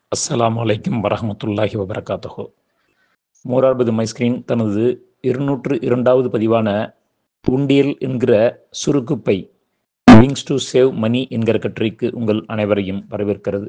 அஸ்ஸலாமு அலைக்கும் வரஹ்மத்துல்லாஹி வபரகாத்துஹு மூரார்பது மைஸ்கிரீன் தனது இருநூற்று இரண்டாவது பதிவான உண்டியல் என்கிற சுருக்குப்பை விங்ஸ் டு சேவ் மணி என்கிற கட்டுரைக்கு உங்கள் அனைவரையும் வரவேற்கிறது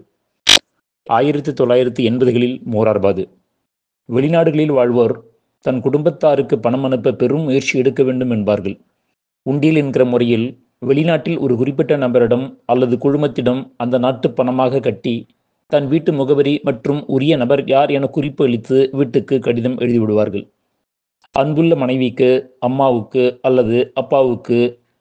ஆயிரத்தி தொள்ளாயிரத்தி எண்பதுகளில் மூரார்பாது வெளிநாடுகளில் வாழ்வோர் தன் குடும்பத்தாருக்கு பணம் அனுப்ப பெரும் முயற்சி எடுக்க வேண்டும் என்பார்கள் உண்டியல் என்கிற முறையில் வெளிநாட்டில் ஒரு குறிப்பிட்ட நபரிடம் அல்லது குழுமத்திடம் அந்த நாட்டு பணமாக கட்டி தன் வீட்டு முகவரி மற்றும் உரிய நபர் யார் என குறிப்பு அளித்து வீட்டுக்கு கடிதம் எழுதிவிடுவார்கள் அன்புள்ள மனைவிக்கு அம்மாவுக்கு அல்லது அப்பாவுக்கு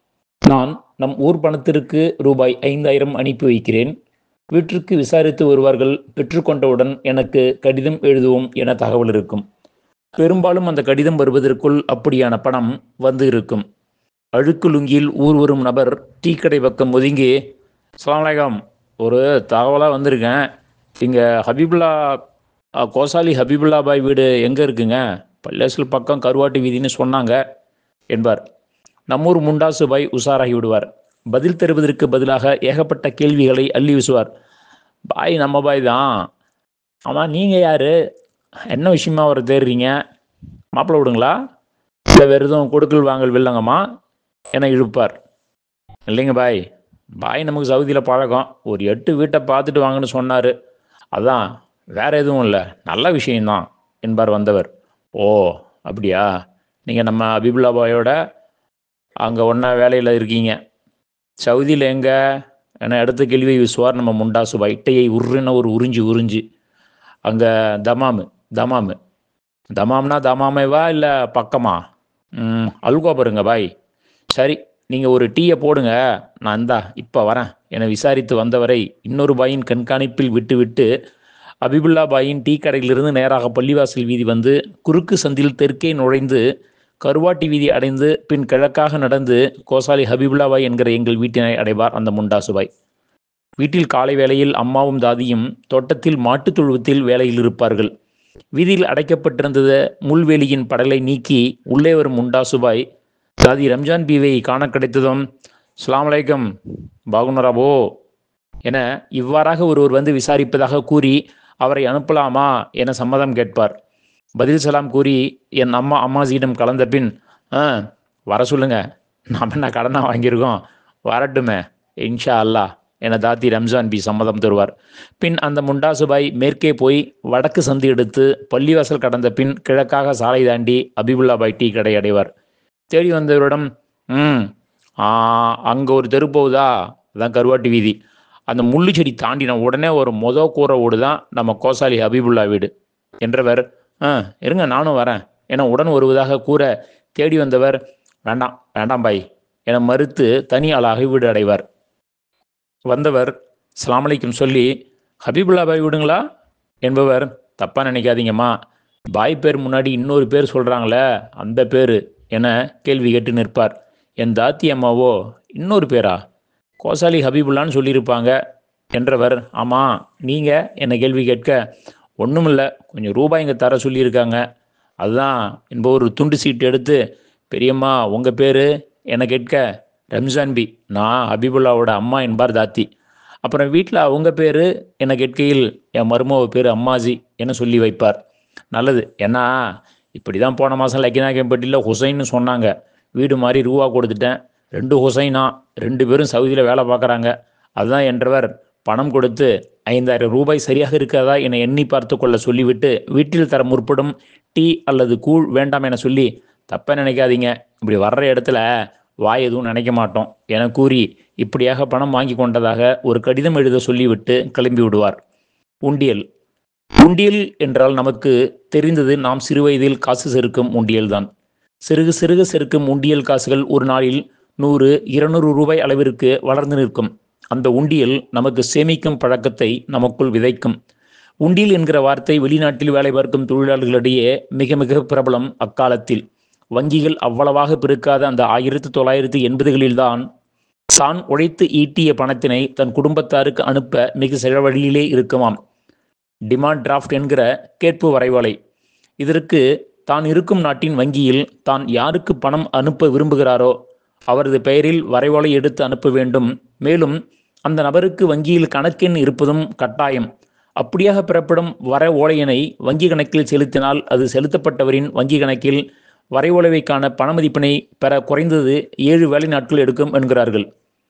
நான் நம் ஊர் பணத்திற்கு ரூபாய் ஐந்தாயிரம் அனுப்பி வைக்கிறேன் வீட்டிற்கு விசாரித்து வருவார்கள் பெற்றுக்கொண்டவுடன் எனக்கு கடிதம் எழுதுவோம் என தகவல் இருக்கும் பெரும்பாலும் அந்த கடிதம் வருவதற்குள் அப்படியான பணம் வந்து இருக்கும் அழுக்கு லுங்கியில் ஊர் வரும் நபர் டீ கடை பக்கம் ஒதுங்கி அஸ்ஸலாமு ஒரு தகவலாக வந்திருக்கேன் இங்கே ஹபீபுல்லா அ, கோசாலி ஹபீபுல்லா பாய் வீடு எங்கே இருக்குங்க பள்ளியாசல் பக்கம் கருவாட்டு வீதின்னு சொன்னாங்க என்பார் நம்மூர் முண்டாசு பாய் உஷாராகி விடுவார் பதில் தருவதற்கு பதிலாக ஏகப்பட்ட கேள்விகளை அள்ளி வீசுவார் பாய் நம்ம பாய் தான் ஆமாம் நீங்கள் யார் என்ன விஷயமா அவரை தேடுறீங்க மாப்பிள்ளை விடுங்களா இல்லை வேறு எதுவும் கொடுக்கல் வாங்கல் வில்லங்கம்மா என இழுப்பார் இல்லைங்க பாய் பாய் நமக்கு சவுதியில் பழக்கம் ஒரு எட்டு வீட்டை பார்த்துட்டு வாங்கன்னு சொன்னார் அதான் வேற எதுவும் இல்லை நல்ல விஷயம்தான் என்பார் வந்தவர் ஓ அப்படியா நீங்கள் நம்ம அபிபுல்லா பாயோட அங்கே ஒன்றா வேலையில் இருக்கீங்க சவுதியில் எங்கே என அடுத்த கேள்வியை விசுவார் நம்ம முண்டாசு பாய் இட்டையை உருன்னு ஒரு உறிஞ்சி உறிஞ்சி அங்கே தமாமு தமாமு தமாம்னா தமாமேவா இல்லை பக்கமா ம், அல்கோ பாருங்க பாய் சரி நீங்கள் ஒரு டீயை போடுங்க நான் இந்தா இப்போ வரேன் என விசாரித்து வந்தவரை இன்னொரு பாயின் கண்காணிப்பில் விட்டுவிட்டு அபிபுல்லா பாயின் டீ கடையிலிருந்து நேராக பள்ளிவாசல் வீதி வந்து குறுக்கு சந்தில் தெற்கே நுழைந்து கருவாட்டி வீதி அடைந்து பின் கிழக்காக நடந்து கோசாலி ஹபீபுல்லா பாய் என்கிற எங்கள் வீட்டினை அடைவார் அந்த முண்டாசு பாய் வீட்டில் காலை வேளையில் அம்மாவும் தாதியும் தோட்டத்தில் மாட்டுத் தொழுவத்தில் வேலையில் இருப்பார்கள் வீதியில் அடைக்கப்பட்டிருந்தது முள்வேலியின் படலை நீக்கி உள்ளே வரும் முண்டாசுபாய் தாதி ரம்ஜான் பீவை காண கிடைத்ததும் "அஸ்ஸலாமு அலைக்கும் பாகுனராபோ என இவ்வாறாக ஒருவர் வந்து விசாரிப்பதாக கூறி அவரை அனுப்பலாமா என சம்மதம் கேட்பார் பதில் சலாம் கூறி என் அம்மா அம்மாஜியிடம் கலந்த பின் ஆ வர சொல்லுங்க நாம் என்ன கடனாக வாங்கியிருக்கோம் வரட்டுமே இன்ஷா அல்லாஹ் என தாத்தி ரம்ஜான் பி சம்மதம் தருவார் பின் அந்த முண்டாசுபாய் மேற்கே போய் வடக்கு சந்து எடுத்து பள்ளிவாசல் கடந்த பின் கிழக்காக சாலை தாண்டி அபிபுல்லா பாய் டீ கடை அடைவார் தேடி வந்தவரிடம் ம் அங்கே ஒரு தெரு போகுதா அதான் கருவாட்டு வீதி அந்த முள்ளு செடி தாண்டின உடனே ஒரு மொத கூரை ஓடு தான் நம்ம கோசாலி ஹபீபுல்லா வீடு என்றவர் ஆ இருங்க நானும் வரேன் என உடன் வருவதாக கூற தேடி வந்தவர் வேண்டாம் வேண்டாம் பாய் என மறுத்து தனி ஆளாக வீடு அடைவார் வந்தவர் "அஸ்ஸலாமு அலைக்கும் சொல்லி ஹபீபுல்லா பாய் விடுங்களா என்பவர் தப்பாக நினைக்காதீங்கம்மா பாய் பேர் முன்னாடி இன்னொரு பேர் சொல்கிறாங்களே அந்த பேர் என கேள்வி கேட்டு நிற்பார் என் தாத்தி அம்மாவோ இன்னொரு பேரா கோசாலி ஹபீபுல்லான்னு சொல்லியிருப்பாங்க என்றவர் ஆமாம் நீங்கள் என்ன கேள்வி கேட்க ஒன்றுமில்ல கொஞ்சம் ரூபாய் இங்கே தர சொல்லியிருக்காங்க அதுதான் என்பவர் ஒரு துண்டு சீட்டு எடுத்து பெரியம்மா உங்கள் பேர் என கேட்க ரம்ஜான் பி நான் ஹபீபுல்லாவோட அம்மா என்பார் தாத்தி அப்புறம் வீட்டில் அவங்க பேர் என கேட்கையில் என் மருமவ பேர் அம்மாஜி என சொல்லி வைப்பார் நல்லது ஏன்னா இப்படி தான் போன மாதம் லக்கினாக்கம்பட்டியில் ஹுசைன்னு சொன்னாங்க வீடு மாதிரி ரூபா கொடுத்துட்டேன் ரெண்டு ஹுசைனா ரெண்டு பேரும் சவுதியில் வேலை பார்க்குறாங்க அதுதான் என்றவர் பணம் கொடுத்து ஐந்தாயிரம் ரூபாய் சரியாக இருக்காதா என எண்ணி பார்த்து கொள்ள சொல்லிவிட்டு வீட்டில் தர முற்படும் டீ அல்லது கூழ் வேண்டாம் என சொல்லி தப்ப நினைக்காதீங்க இப்படி வர்ற இடத்துல வாய் எதுவும் நினைக்க மாட்டோம் என கூறி இப்படியாக பணம் வாங்கி கொண்டதாக ஒரு கடிதம் எழுத சொல்லிவிட்டு கிளம்பி விடுவார் உண்டியல் உண்டியல் என்றால் நமக்கு தெரிந்தது நாம் சிறுவயதில் காசு செருக்கும் உண்டியல்தான் சிறுகு சிறுக செருக்கும் உண்டியல் காசுகள் ஒரு நாளில் நூறு இருநூறு ரூபாய் அளவிற்கு வளர்ந்து நிற்கும் அந்த உண்டியல் நமக்கு சேமிக்கும் பழக்கத்தை நமக்குள் விதைக்கும் உண்டியல் என்கிற வார்த்தை வெளிநாட்டில் வேலை பார்க்கும் தொழிலாளர்களிடையே மிக மிக பிரபலம் அக்காலத்தில் வங்கிகள் அவ்வளவாக பெருக்காத அந்த ஆயிரத்தி தொள்ளாயிரத்தி எண்பதுகளில்தான் தான் உழைத்து ஈட்டிய பணத்தினை தன் குடும்பத்தாருக்கு அனுப்ப மிக செலவழியிலே இருக்குமாம் டிமாண்ட் டிராஃப்ட் என்கிற கேட்பு வரைவலை இதற்கு தான் இருக்கும் நாட்டின் வங்கியில் தான் யாருக்கு பணம் அனுப்ப விரும்புகிறாரோ அவரது பெயரில் வரைவலை எடுத்து அனுப்ப வேண்டும் மேலும் அந்த நபருக்கு வங்கியில் கணக்கெண் இருப்பதும் கட்டாயம் அப்படியாக பெறப்படும் வர ஓலையினை வங்கி கணக்கில் செலுத்தினால் அது செலுத்தப்பட்டவரின் வங்கி கணக்கில் வரை ஓலைவைக்கான பண மதிப்பினை பெற குறைந்தது ஏழு வேலை நாட்கள் எடுக்கும் என்கிறார்கள்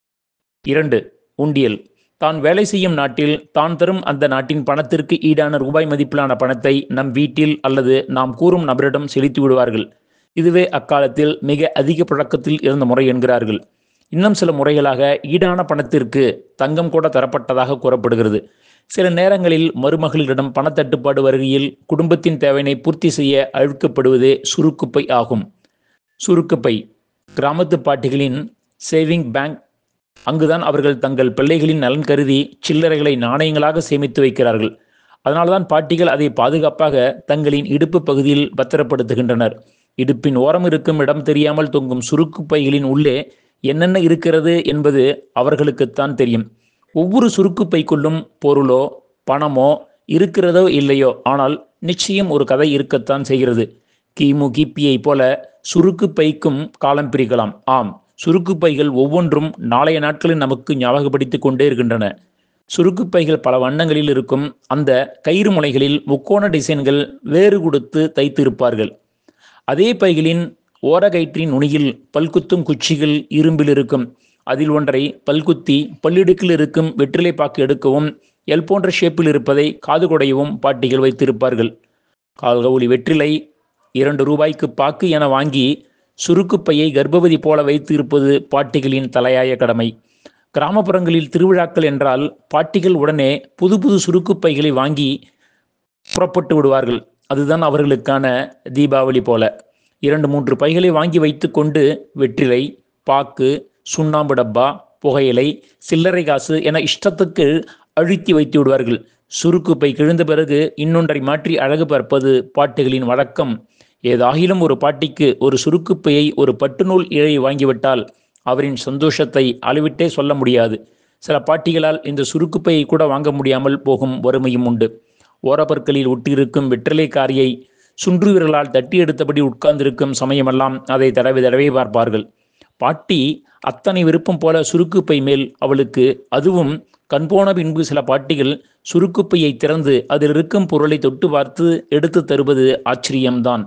இரண்டு உண்டியல் தான் வேலை செய்யும் நாட்டில் தான் தரும் அந்த நாட்டின் பணத்திற்கு ஈடான ரூபாய் மதிப்பிலான பணத்தை நம் வீட்டில் அல்லது நாம் கூறும் நபரிடம் செலுத்தி விடுவார்கள் இதுவே அக்காலத்தில் மிக அதிக புழக்கத்தில் இருந்த முறை என்கிறார்கள் இன்னும் சில முறைகளாக ஈடான பணத்திற்கு தங்கம் கூட தரப்பட்டதாக கூறப்படுகிறது சில நேரங்களில் மருமகளிடம் பணத்தட்டுப்பாடு வருகையில் குடும்பத்தின் தேவையினை பூர்த்தி செய்ய அழுக்கப்படுவதே சுருக்குப்பை ஆகும் சுருக்குப்பை கிராமத்து பாட்டிகளின் சேவிங் பேங்க் அங்குதான் அவர்கள் தங்கள் பிள்ளைகளின் நலன் கருதி சில்லறைகளை நாணயங்களாக சேமித்து வைக்கிறார்கள் அதனால்தான் பாட்டிகள் அதை பாதுகாப்பாக தங்களின் இடுப்பு பகுதியில் பத்திரப்படுத்துகின்றனர் இடுப்பின் ஓரம் இருக்கும் இடம் தெரியாமல் தொங்கும் சுருக்கு பைகளின் உள்ளே என்னென்ன இருக்கிறது என்பது அவர்களுக்குத்தான் தெரியும் ஒவ்வொரு சுருக்கு பைக்குள்ளும் பொருளோ பணமோ இருக்கிறதோ இல்லையோ ஆனால் நிச்சயம் ஒரு கதை இருக்கத்தான் செய்கிறது கிமு கிபியை போல சுருக்கு பைக்கும் காலம் பிரிக்கலாம் ஆம் சுருக்கு பைகள் ஒவ்வொன்றும் நாளைய நாட்களில் நமக்கு ஞாபகப்படுத்திக் கொண்டே இருக்கின்றன சுருக்கு பைகள் பல வண்ணங்களில் இருக்கும் அந்த கயிறு முனைகளில் முக்கோண டிசைன்கள் வேறு கொடுத்து தைத்திருப்பார்கள் அதே பைகளின் ஓரகயிற்றின் நுனியில் பல்குத்தும் குச்சிகள் இரும்பில் இருக்கும் அதில் ஒன்றை பல்குத்தி பல்லிடுக்கில் இருக்கும் வெற்றிலை பாக்கு எடுக்கவும் எல் போன்ற ஷேப்பில் இருப்பதை காது குடையவும் பாட்டிகள் வைத்திருப்பார்கள் கால்கவுளி வெற்றிலை இரண்டு ரூபாய்க்கு பாக்கு என வாங்கி சுருக்குப்பையை கர்ப்பவதி போல வைத்து இருப்பது பாட்டிகளின் தலையாய கடமை கிராமப்புறங்களில் திருவிழாக்கள் என்றால் பாட்டிகள் உடனே புது புது சுருக்குப்பைகளை வாங்கி புறப்பட்டு விடுவார்கள் அதுதான் அவர்களுக்கான தீபாவளி போல இரண்டு மூன்று பைகளை வாங்கி வைத்துக்கொண்டு வெற்றிலை பாக்கு சுண்ணாம்பு டப்பா புகையிலை சில்லறை காசு என இஷ்டத்துக்கு அழுத்தி வைத்து விடுவார்கள் சுருக்கு பை கிழிந்த பிறகு இன்னொன்றை மாற்றி அழகு பார்ப்பது பாட்டிகளின் வழக்கம் ஏதாகிலும் ஒரு பாட்டிக்கு ஒரு சுருக்குப்பையை ஒரு பட்டுநூல் இழை வாங்கிவிட்டால் அவரின் சந்தோஷத்தை அளவிட்டே சொல்ல முடியாது சில பாட்டிகளால் இந்த சுருக்குப்பையை கூட வாங்க முடியாமல் போகும் வறுமையும் உண்டு ஓரப்பற்களில் ஒட்டியிருக்கும் வெற்றிலை காரியை சுன்று விரலால் தட்டி எடுத்தபடி உட்கார்ந்திருக்கும் சமயமெல்லாம் அதை தடவை தடவை பார்ப்பார்கள் பாட்டி அத்தனை விருப்பம் போல சுருக்குப்பை மேல் அவளுக்கு அதுவும் கண்போன பின்பு சில பாட்டிகள் சுருக்குப்பையை திறந்து அதில் இருக்கும் பொருளை தொட்டு பார்த்து எடுத்து தருவது ஆச்சரியம்தான்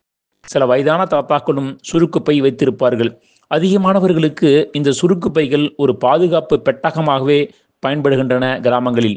சில வயதான தாத்தாக்களும் சுருக்குப்பை வைத்திருப்பார்கள் அதிகமானவர்களுக்கு இந்த சுருக்குப்பைகள் ஒரு பாதுகாப்பு பெட்டகமாகவே பயன்படுகின்றன கிராமங்களில்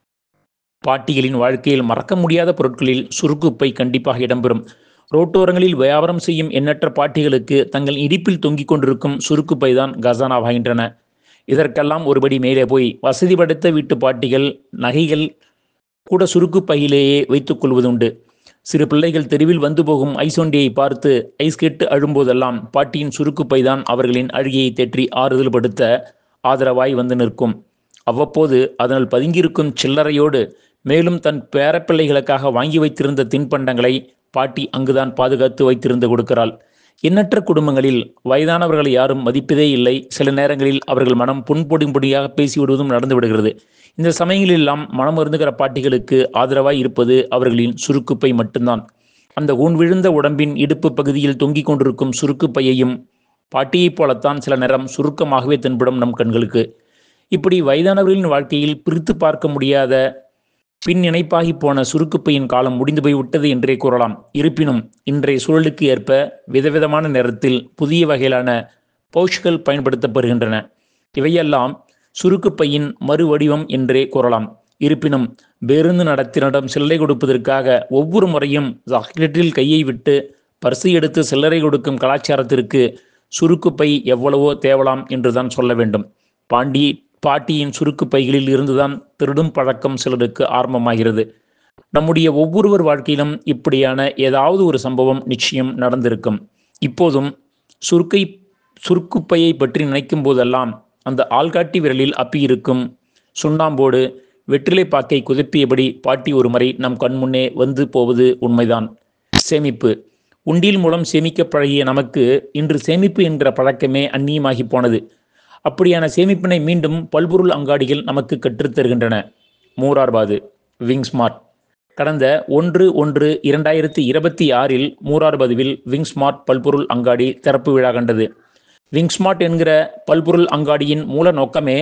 பாட்டிகளின் வாழ்க்கையில் மறக்க முடியாத பொருட்களில் சுருக்குப்பை கண்டிப்பாக இடம்பெறும் ரோட்டோரங்களில் வியாபாரம் செய்யும் எண்ணற்ற பாட்டிகளுக்கு தங்கள் இடிப்பில் தொங்கிக் கொண்டிருக்கும் சுருக்குப்பை தான் கசானாவாகின்றன இதற்கெல்லாம் ஒருபடி மேலே போய் வசதி படைத்த வீட்டு பாட்டிகள் நகைகள் கூட சுருக்கு பையிலேயே வைத்துக் கொள்வதுண்டு சிறு பிள்ளைகள் தெருவில் வந்து போகும் ஐசொண்டியை பார்த்து ஐஸ் கெட்டு அழும்போதெல்லாம் பாட்டியின் சுருக்கு பைதான் அவர்களின் அழுகையை தேற்றி ஆறுதல் படுத்த ஆதரவாய் வந்து நிற்கும் அவ்வப்போது அதனால் பதுங்கியிருக்கும் சில்லறையோடு மேலும் தன் பேரப்பிள்ளைகளுக்காக வாங்கி வைத்திருந்த தின்பண்டங்களை பாட்டி அங்குதான் பாதுகாத்து வைத்திருந்து கொடுக்கிறாள் எண்ணற்ற குடும்பங்களில் வயதானவர்களை யாரும் மதிப்பதே இல்லை சில நேரங்களில் அவர்கள் மனம் புண்பொடிம்பொடியாக பேசிவிடுவதும் நடந்து விடுகிறது இந்த சமயங்களெல்லாம் மனம் இருந்துகிற பாட்டிகளுக்கு ஆதரவாய் இருப்பது அவர்களின் சுருக்குப்பை மட்டும்தான் அந்த ஊன் விழுந்த உடம்பின் இடுப்பு பகுதியில் தொங்கிக் கொண்டிருக்கும் சுருக்குப்பையையும் பாட்டியைப் போலத்தான் சில நேரம் சுருக்கமாகவே தென்படும் நம் கண்களுக்கு இப்படி வயதானவர்களின் வாழ்க்கையில் பிரித்து பார்க்க முடியாத பின் இணைப்பாகி போன சுருக்குப்பையின் காலம் முடிந்து போய் விட்டது என்றே கூறலாம் இருப்பினும் இன்றைய சூழலுக்கு ஏற்ப விதவிதமான நேரத்தில் புதிய வகையிலான பவுச்கள் பயன்படுத்தப்படுகின்றன இவையெல்லாம் சுருக்குப்பையின் மறுவடிவம் என்றே கூறலாம் இருப்பினும் பேருந்து நடத்தினிடம் சில்லறை கொடுப்பதற்காக ஒவ்வொரு முறையும் சாக்லேட்டில் கையை விட்டு பரிசு எடுத்து சில்லறை கொடுக்கும் கலாச்சாரத்திற்கு சுருக்குப்பை எவ்வளவோ தேவலாம் என்றுதான் சொல்ல வேண்டும் பாண்டி பாட்டியின் சுருக்கு பைகளில் இருந்துதான் திருடும் பழக்கம் சிலருக்கு ஆரம்பமாகிறது நம்முடைய ஒவ்வொருவர் வாழ்க்கையிலும் இப்படியான ஏதாவது ஒரு சம்பவம் நிச்சயம் நடந்திருக்கும் இப்போதும் சுருக்கை சுருக்குப்பையை பற்றி நினைக்கும் போதெல்லாம் அந்த ஆள்காட்டி விரலில் அப்பியிருக்கும் சுண்ணாம்போடு வெற்றிலை பாக்கை குதப்பியபடி பாட்டி ஒரு முறை நம் கண்முன்னே வந்து போவது உண்மைதான் சேமிப்பு உண்டியல் மூலம் சேமிக்க பழகிய நமக்கு இன்று சேமிப்பு என்கிற பழக்கமே அந்நியமாகி போனது அப்படியான சேமிப்பினை மீண்டும் பல்பொருள் அங்காடிகள் நமக்கு கற்றுத்தருகின்றன மூரார்பாது விங்ஸ்மார்ட் கடந்த ஒன்று ஒன்று இரண்டாயிரத்தி இருபத்தி ஆறில் மூரார்பாதுவில் விங்ஸ்மார்ட் பல்பொருள் அங்காடி திறப்பு விழா கண்டது விங்ஸ்மார்ட் என்கிற பல்பொருள் அங்காடியின் மூல நோக்கமே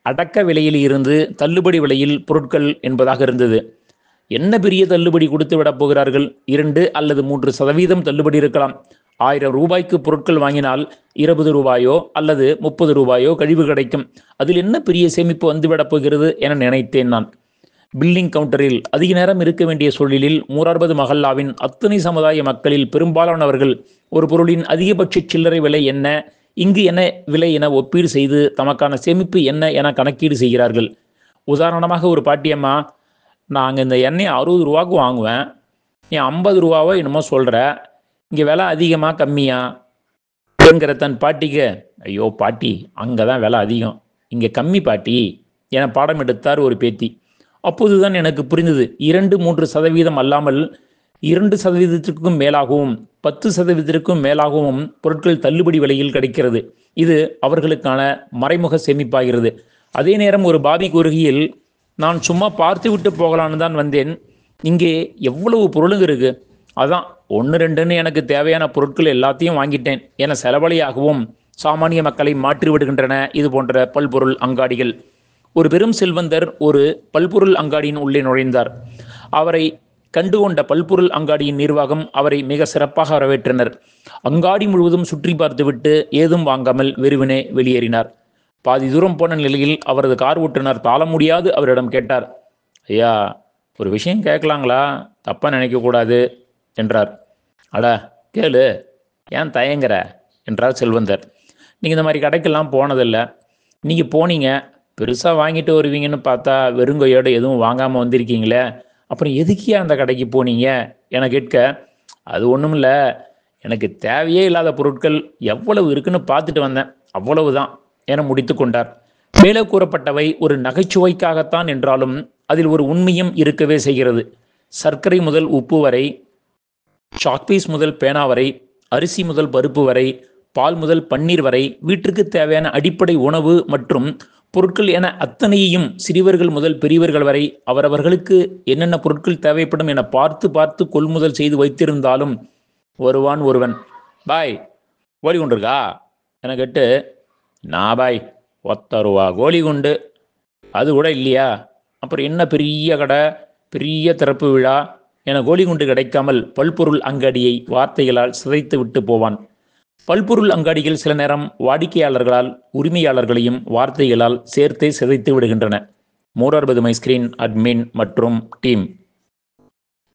அடக்க விலையில் இருந்து தள்ளுபடி விலையில் பொருட்கள் என்பதாக இருந்தது என்ன பெரிய தள்ளுபடி கொடுத்து விடப் போகிறார்கள் இரண்டு அல்லது மூன்று சதவீதம் தள்ளுபடி இருக்கலாம் ஆயிரம் ரூபாய்க்கு பொருட்கள் வாங்கினால் இருபது ரூபாயோ அல்லது முப்பது ரூபாயோ கழிவு கிடைக்கும் அதில் என்ன பெரிய சேமிப்பு வந்துவிடப் போகிறது என நினைத்தேன் நான் பில்லிங் கவுண்டரில் அதிக நேரம் இருக்க வேண்டிய சூழலில் மூரார்பது மஹல்லாவின் அத்தனை சமுதாய மக்களில் பெரும்பாலானவர்கள் ஒரு பொருளின் அதிகபட்ச சில்லறை விலை என்ன இங்கு என்ன விலை என ஒப்பீடு செய்து தமக்கான சேமிப்பு என்ன என கணக்கீடு செய்கிறார்கள் உதாரணமாக ஒரு பாட்டியம்மா நாங்கள் இந்த எண்ணெய் அறுபது ரூபாய்க்கு வாங்குவேன் நீ ஐம்பது ரூபாவோ என்னமோ சொல்கிற இங்கே விலை அதிகமாக கம்மியா என்கிற தன் பாட்டிக்கு ஐயோ பாட்டி அங்கே தான் விலை அதிகம் இங்கே கம்மி பாட்டி என பாடம் எடுத்தார் ஒரு பேத்தி அப்போதுதான் எனக்கு புரிந்தது இரண்டு மூன்று சதவீதம் அல்லாமல் இரண்டு சதவீதத்திற்கும் மேலாகவும் பத்து சதவீதத்திற்கும் மேலாகவும் பொருட்கள் தள்ளுபடி விலையில் கிடைக்கிறது இது அவர்களுக்கான மறைமுக சேமிப்பாகிறது அதே நேரம் ஒரு பாபி கூறுகையில் நான் சும்மா பார்த்து விட்டு போகலான்னு தான் வந்தேன் இங்கே எவ்வளவு பொருளுங்க இருக்கு அதான் ஒன்று ரெண்டுன்னு எனக்கு தேவையான பொருட்கள் எல்லாத்தையும் வாங்கிட்டேன் என செலவழியாகவும் சாமானிய மக்களை மாற்றி விடுகின்றன இது போன்ற பல்பொருள் அங்காடிகள் ஒரு பெரும் செல்வந்தர் ஒரு பல்பொருள் அங்காடியின் உள்ளே நுழைந்தார் அவரை கண்டுகொண்ட பல்பொருள் அங்காடியின் நிர்வாகம் அவரை மிக சிறப்பாக வரவேற்றனர் அங்காடி முழுவதும் சுற்றி பார்த்துவிட்டு ஏதும் வாங்காமல் வெறுவினே வெளியேறினார் பாதி தூரம் போன நிலையில் அவரது கார் ஓட்டுநர் தாள முடியாது அவரிடம் கேட்டார் ஐயா ஒரு விஷயம் கேட்கலாங்களா தப்பாக நினைக்கக்கூடாது என்றார் அட கேளு ஏன் தயங்குற என்றார் செல்வந்தர் நீங்கள் இந்த மாதிரி கடைக்கெல்லாம் போனதில்லை நீங்கள் போனீங்க பெருசாக வாங்கிட்டு வருவீங்கன்னு பார்த்தா வெறுங்கையோடு எதுவும் வாங்காமல் வந்திருக்கீங்களே அப்புறம் எதுக்கியா அந்த கடைக்கு போனீங்க என கேட்க அது ஒன்றும் இல்லை எனக்கு தேவையே இல்லாத பொருட்கள் எவ்வளவு இருக்குன்னு பார்த்துட்டு வந்தேன் அவ்வளவுதான் என முடித்து கொண்டார் மேலே கூறப்பட்டவை ஒரு நகைச்சுவைக்காகத்தான் என்றாலும் அதில் ஒரு உண்மையும் இருக்கவே செய்கிறது சர்க்கரை முதல் உப்பு வரை சாக்பீஸ் முதல் பேனா வரை அரிசி முதல் பருப்பு வரை பால் முதல் பன்னீர் வரை வீட்டிற்கு தேவையான அடிப்படை உணவு மற்றும் பொருட்கள் என அத்தனையையும் சிறியவர்கள் முதல் பெரியவர்கள் வரை அவரவர்களுக்கு என்னென்ன பொருட்கள் தேவைப்படும் என பார்த்து பார்த்து கொள்முதல் செய்து வைத்திருந்தாலும் வருவான் ஒருவன் பாய் கோழி குண்டு இருக்கா என கேட்டு நான் பாய் ஒத்த ரூபா கோழி குண்டு அது கூட இல்லையா அப்புறம் என்ன பெரிய கடை பெரிய திறப்பு விழா என கோழி குண்டு கிடைக்காமல் பல்பொருள் அங்காடியை வார்த்தைகளால் சிதைத்து விட்டு போவான் பல்பொருள் அங்காடிகள் சில நேரம் வாடிக்கையாளர்களால் உரிமையாளர்களையும் வார்த்தைகளால் சேர்த்தே சிதைத்து விடுகின்றன மூரார்பது மை ஸ்கிரீன் அட்மின் மற்றும் டீம்